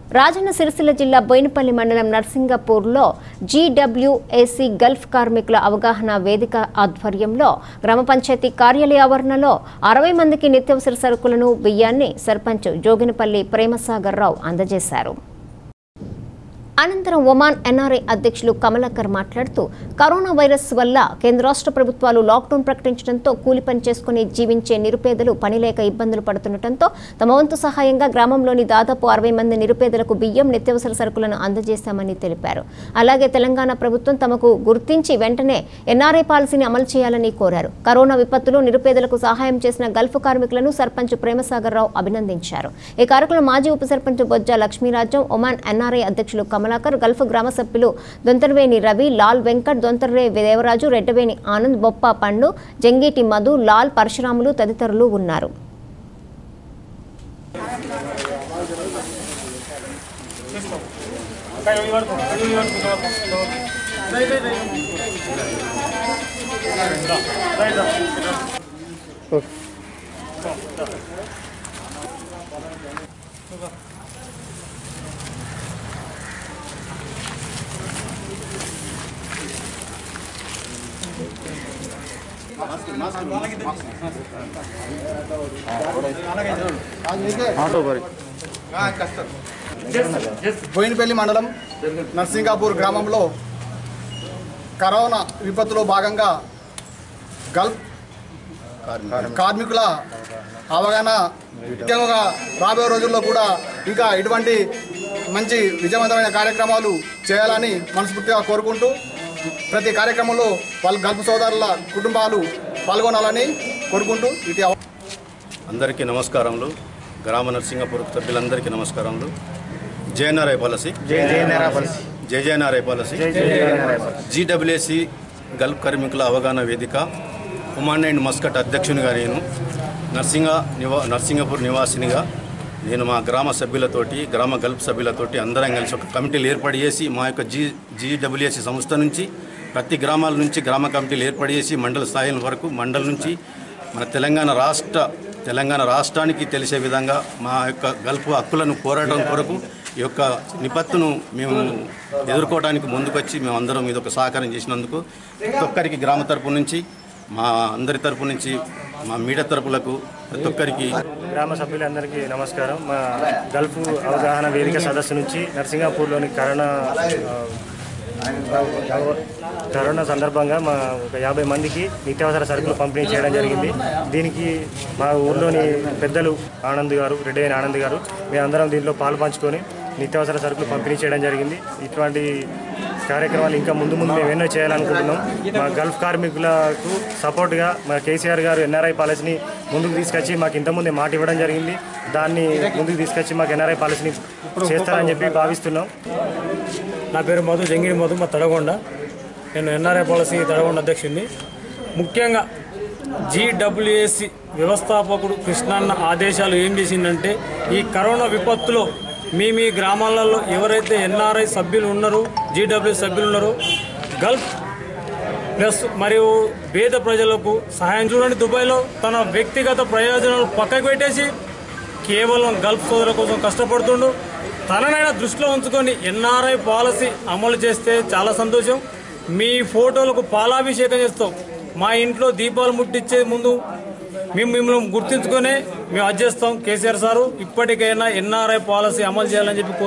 రాజన్న సిరిసిల్ల జిల్లా బోయినపల్లి మండలం నర్సింగపూర్లో GWAC Gulf కార్మికుల అవగాహన వేదిక ఆధ్వర్యంలో గ్రామ పంచాయతీ కార్యాలయ ఆవరణలో అరవై మందికి నిత్యావసర సరుకులను బియ్యాన్ని సర్పంచ్ జోగినపల్లి ప్రేమసాగర్ రావు అందజేశారు అనంతరం ఒమాన్ ఎన్ఆర్ఐ అధ్యక్షులు కమలాకర్ మాట్లాడుతూ కరోనా వైరస్ వల్ల కేంద్ర రాష్ట్ర ప్రభుత్వాలు లాక్డౌన్ ప్రకటించడంతో కూలి పని చేసుకుని జీవించే నిరుపేదలు పని లేక ఇబ్బందులు పడుతుండటంతో తమ వంతు సహాయంగా గ్రామంలోని దాదాపు అరవై మంది నిరుపేదలకు బియ్యం నిత్యావసర సరుకులను అందజేశామని తెలిపారు అలాగే తెలంగాణ ప్రభుత్వం తమకు గుర్తించి వెంటనే ఎన్ఆర్ఐ పాలసీని అమలు చేయాలని కోరారు కరోనా విపత్తులో నిరుపేదలకు సహాయం చేసిన గల్ఫ్ కార్మికులను సర్పంచ్ ప్రేమసాగర్ రావు అభినందించారు ఈ కార్యక్రమంలో మాజీ ఉప సర్పంచ్ బొజ్జ లక్ష్మీరాజ్యం ఒమాన్ ఎన్ఆర్ఐ అధ్యక్షులు కమలాకర్ గల్ఫ్ గ్రామ సభ్యులు దొంతర్వేని రవి లాల్ వెంకట్ దొంతర్వే దేవరాజు రెడ్డవేని ఆనంద్ బొప్ప పండు జంగీటి మధు లాల్ పరశురాములు తదితరులు ఉన్నారు బోయినపల్లి మండలం నర్సింగాపూర్ గ్రామంలో కరోనా విపత్తులో భాగంగా గల్ఫ్ కార్మికుల అవగాహన ముఖ్యంగా రాబోయే రోజుల్లో కూడా ఇంకా ఇటువంటి మంచి విజయవంతమైన కార్యక్రమాలు చేయాలని మనస్ఫూర్తిగా కోరుకుంటూ ప్రతి కార్యక్రమంలో వాళ్ళ గల్ఫ్ సోదరుల కుటుంబాలు పాల్గొనాలని కోరుకుంటూ ఇటు అవ- అందరికీ నమస్కారములు గ్రామ నరసింగపూర్ సభ్యులందరికీ నమస్కారములు JNRI policy JJNRI policy GWSC Gulf కార్మికుల అవగాహన వేదిక ఉమాన్ అండ్ మస్కట్ అధ్యక్షునిగా నేను నర్సింగ నివా నర్సింగపూర్ నివాసినిగా నేను మా గ్రామ సభ్యులతోటి గ్రామ గల్ఫ్ సభ్యులతోటి అందరం కలిసి ఒక కమిటీలు ఏర్పాటు చేసి మా యొక్క జీ జీడబ్ల్యూఎస్సి సంస్థ నుంచి ప్రతి గ్రామాల నుంచి గ్రామ కమిటీలు ఏర్పాటు చేసి మండల స్థాయి వరకు మండల నుంచి మన తెలంగాణ రాష్ట్ర తెలంగాణ రాష్ట్రానికి తెలిసే విధంగా మా యొక్క గల్ఫ్ హక్కులను పోరాటం కొరకు ఈ యొక్క విపత్తును మేము ఎదుర్కోవడానికి ముందుకొచ్చి మేము అందరం ఇది ఒక సహకారం చేసినందుకు ప్రతి ఒక్కరికి గ్రామ తరపు నుంచి మా అందరి తరపు నుంచి మా మీడియా తరపులకు ప్రతి ఒక్కరికి గ్రామ సభ్యులందరికీ నమస్కారం మా గల్ఫ్ అవగాహన వేదిక సదస్సు నుంచి నర్సింగాపూర్లోని కరోనా ఆ, కరోనా సందర్భంగా మా ఒక యాభై మందికి నిత్యావసర సరుకులు పంపిణీ చేయడం జరిగింది దీనికి మా ఊర్లోని పెద్దలు ఆనంద్ గారు రెడ్డి ఆనంద్ గారు మేమందరం దీంట్లో పాలు పంచుకొని నిత్యావసర సరుకులు పంపిణీ చేయడం జరిగింది ఇటువంటి కార్యక్రమాలు ఇంకా ముందు ముందు మేము ఎన్నో చేయాలనుకుంటున్నాం మా గల్ఫ్ కార్మికులకు సపోర్ట్గా మా కేసీఆర్ గారు ఎన్ఆర్ఐ పాలసీని ముందుకు తీసుకొచ్చి మాకు ఇంతకుముందే మాట ఇవ్వడం జరిగింది దాన్ని ముందుకు తీసుకొచ్చి మాకు ఎన్ఆర్ఐ పాలసీని చేస్తారని చెప్పి భావిస్తున్నాం నా పేరు మధు జంగిడి మధు మా తడగొండ నేను ఎన్ఆర్ఐ పాలసీ తడగొండ అధ్యక్షుడిని ముఖ్యంగా జీడబ్ల్యూఎస్సి వ్యవస్థాపకుడు కృష్ణన్న ఆదేశాలు ఏం చేసిందంటే ఈ కరోనా విపత్తులో మీ మీ గ్రామాలలో ఎవరైతే ఎన్ఆర్ఐ సభ్యులు ఉన్నారో జీడబ్ల్యూ సభ్యులు ఉన్నారో గల్ఫ్ ప్లస్ మరియు పేద ప్రజలకు సహాయం చూడండి దుబాయ్లో తన వ్యక్తిగత ప్రయోజనాలు పక్కకు పెట్టేసి కేవలం గల్ఫ్ సోదరుల కోసం కష్టపడుతుండు తననైనా దృష్టిలో ఉంచుకొని ఎన్ఆర్ఐ పాలసీ అమలు చేస్తే చాలా సంతోషం మీ ఫోటోలకు పాలాభిషేకం చేస్తాం మా ఇంట్లో దీపాలు ముట్టించే ముందు మేము మిమ్మల్ని గుర్తించుకొని మేము అది చేస్తాం కేసీఆర్ సారు ఇప్పటికైనా ఎన్ఆర్ఐ పాలసీ అమలు చేయాలని చెప్పి కోరు-